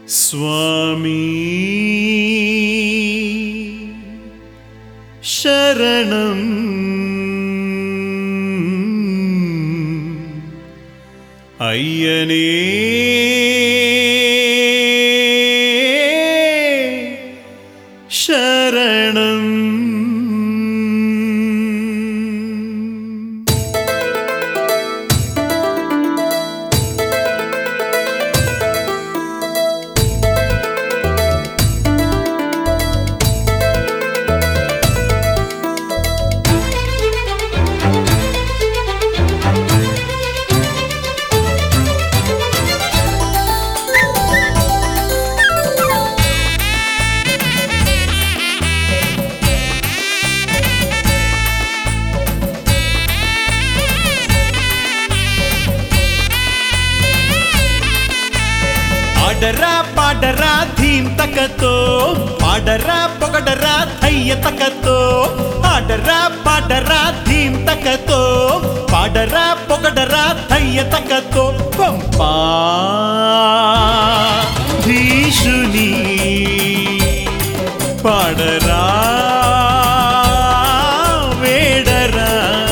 స్వామి శరణం అయ్యనే శరణం ఆడరా పాడరా ధీమ్ తకతో పాడరా పొగడరా ధయ్య తకతో ఆడరా పాడరా ధీమ్ తకతో పాడరా పొగడరా ధయ్య తకతో పంపా ధీషుని పాడరా వేడరా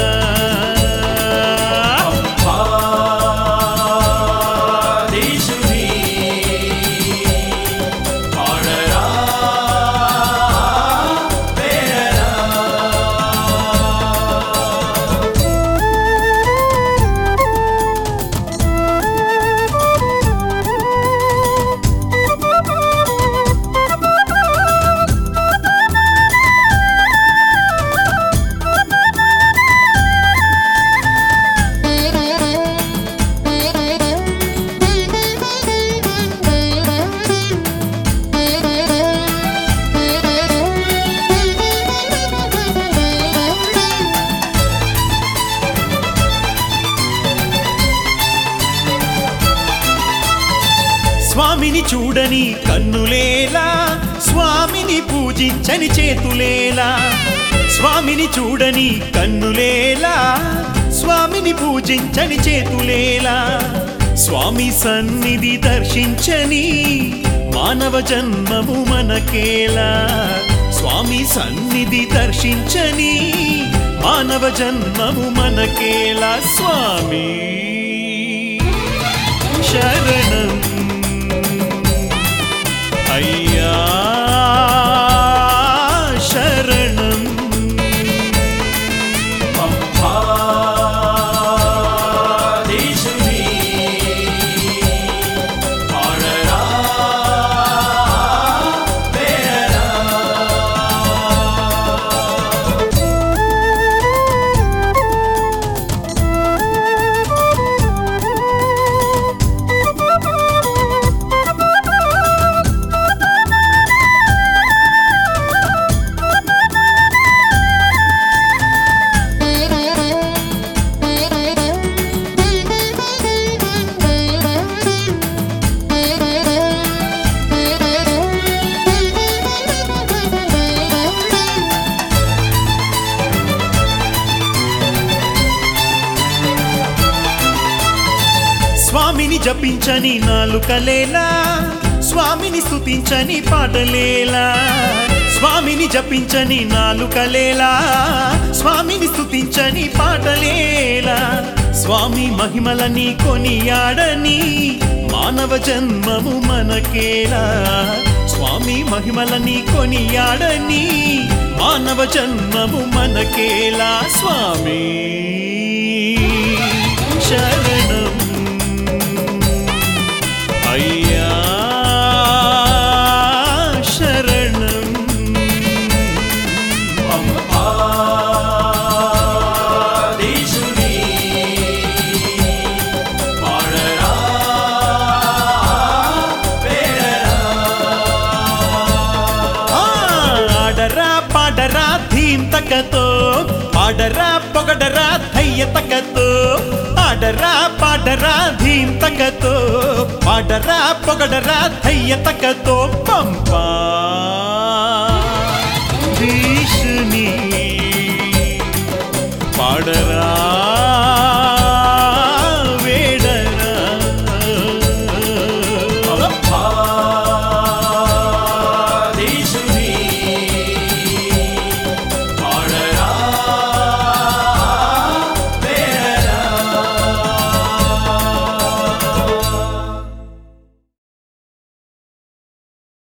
స్వామిని చూడని కన్నులేలా స్వామిని పూజించని చేతులేలా స్వామిని చూడని కన్నులేలా స్వామిని పూజించని చేతులేలా స్వామి సన్నిధి దర్శించని మానవ జన్మము మనకేలా స్వామి సన్నిధి దర్శించని మానవ జన్మము మనకేలా స్వామి శరణం అయ్యా శరణం స్వామిని జపించని నాలుకలేలా స్వామిని స్తుతించని పాటలేలా స్వామిని జపించని నాలుకలేలా స్వామిని స్తుతించని పాటలేలా స్వామి మహిమలని కొనియాడని మానవ జన్మము మనకేలా స్వామి మహిమలని కొనియాడని మానవ జన్మము మనకేలా స్వామి శరణం అయ్యా శరణం ఆ, ఆడరా పాడరా ధీమ్ తకతో పాడరా పొగడరా ధయ్య తకతో ఆడరా పాడరా ధీమ్ తకతో పాడరా పొగడరా ధయ్య తకతో పంపా